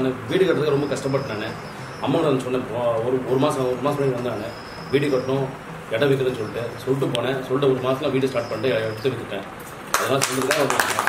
நான் வீடு கட்டுறதுக்கு ரொம்ப கஷ்டப்பட்டேன் நான் அம்மா நான் சொன்னேன் போ- ஒரு ஒரு மாதம் ஒரு மாதம் வரைக்கும் வந்தாங்க வீடு கட்டணும் இடம் விற்கிறதுன்னு சொல்லிட்டு சொல்லிட்டு போனேன் சொல்லிட்டு ஒரு மாதத்துல வீடு ஸ்டார்ட் பண்ணிட்டு எடுத்து விற்றுட்டேன் அதெல்லாம் சொல்லிட்டு தான்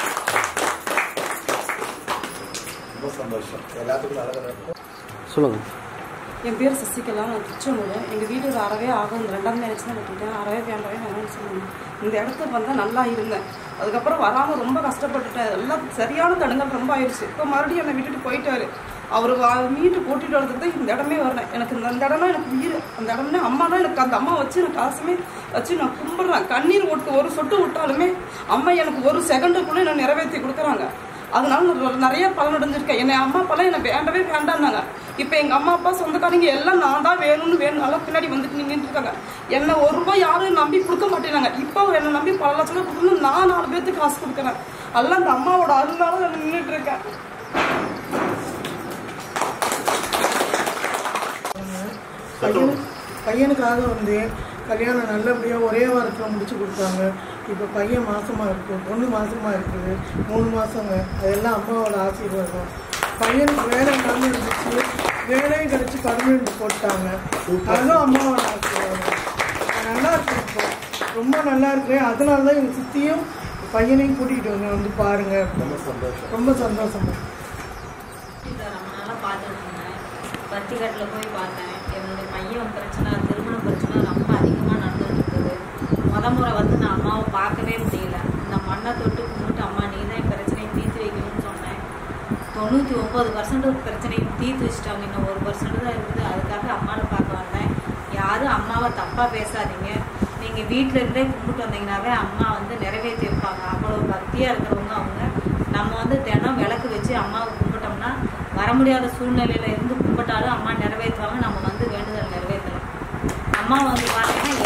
ரொம்ப சந்தோஷம் எல்லாத்துக்கும் நல்லது நடக்கும் சொல்லுங்கள் என் பேர் சசிகலா நான் திருச்செங்கோடு எங்கள் வீடு ஒரு அறவே ஆகும் இந்த ரெண்டாம் மேரேஜ் தான் கட்டிட்டேன் அறவே வேண்டவே வேணும்னு சொன்னாங்க இந்த இடத்துக்கு வந்தால் நல்லா இருந்தேன் அதுக்கப்புறம் வராமல் ரொம்ப கஷ்டப்பட்டுட்டேன் எல்லாம் சரியான தடங்கள் ரொம்ப ஆயிடுச்சு இப்போ மறுபடியும் என்னை விட்டுட்டு போயிட்டாரு அவர் மீட்டு கூட்டிட்டு வரதுக்கு தான் இந்த இடமே வரேன் எனக்கு இந்த அந்த இடம்னா எனக்கு உயிர் அந்த இடம்னா அம்மானா எனக்கு அந்த அம்மா வச்சு எனக்கு காசுமே வச்சு நான் கும்பிட்றேன் கண்ணீர் விட்டு ஒரு சொட்டு விட்டாலுமே அம்மா எனக்கு ஒரு செகண்டுக்குள்ளே நான் நிறைவேற்றி கொடுக்குறாங்க அதனால நான் நிறைய பலன் அடைஞ்சிருக்கேன் என்னை அம்மா அப்பாலாம் என்னை வேண்டவே வேண்டாம்னாங்க இப்போ எங்கள் அம்மா அப்பா சொந்தக்காரங்க எல்லாம் நான் தான் வேணும்னு வேணும்னால பின்னாடி வந்துட்டு நின்றுட்டு இருக்காங்க என்னை ஒரு ரூபாய் யாரும் நம்பி கொடுக்க மாட்டேனாங்க இப்போ என்னை நம்பி பல லட்சம் ரூபாய் கொடுக்கணும் நான் நாலு பேர்த்துக்கு காசு கொடுக்குறேன் எல்லாம் அந்த அம்மாவோட அருளால நான் நின்றுட்டு இருக்கேன் பையனு பையனுக்காக வந்து கல்யாணம் நல்லபடியாக ஒரே வாரத்தில் முடிச்சு கொடுத்தாங்க இப்போ பையன் மாசமா இருக்கு பொண்ணு மாசமா இருக்குது மூணு மாசங்க அதெல்லாம் அம்மாவோட ஆசீர்வாதம் பையனுக்கு வேலை இல்லாமல் இருந்துச்சு வேலையும் கிடச்சி பர்மனெண்ட் போட்டாங்க அதுவும் அம்மாவோட ஆசீர்வாதம் நல்லா இருக்கு இப்போ ரொம்ப நல்லா இருக்கு அதனால தான் எங்கள் சித்தியும் பையனையும் கூட்டிகிட்டு வந்து வந்து பாருங்க ரொம்ப சந்தோஷம் ரொம்ப சந்தோஷமா இதை ரொம்ப நாளாக பார்த்துட்டு இருந்தேன் பத்திக்காட்டில் போய் பார்த்தேன் என்னுடைய பையன் பிரச்சனை திருமண பிரச்சனை ரொம்ப அதிகமாக நடந்துட்டு இருக்குது முத முறை வந்து நான் அம்மாவை பார்க்கவே முடியல இந்த மண்ணை தொட்டு கும்பிட்டு அம்மா நீ தான் என் பிரச்சனையை தீர்த்து வைக்கணும்னு சொன்னேன் தொண்ணூற்றி ஒம்பது பர்சன்ட் பிரச்சனையை தீர்த்து வச்சுட்டாங்க இன்னும் ஒரு பர்சன்ட் தான் இருக்குது அதுக்காக அம்மாவை பார்க்க வந்தேன் யாரும் அம்மாவை தப்பாக பேசாதீங்க நீங்கள் வீட்டில் இருந்தே கும்பிட்டு வந்தீங்கன்னாவே அம்மா வந்து நிறைவேற்றி வைப்பாங்க அவ்வளோ பக்தியாக இருக்கிறவங்க அவங்க நம்ம வந்து தினம் விளக்கு வச்சு அம்மாவை கும்பிட்டோம்னா வர முடியாத சூழ்நிலையில இருந்து கும்பிட்டாலும் அம்மா நிறைவேற்றுவாங்க நம்ம வந்து வேண்டுதல் நிறைவேற்றலாம் அம்மா வந்து பார்த்தீங்கன்னா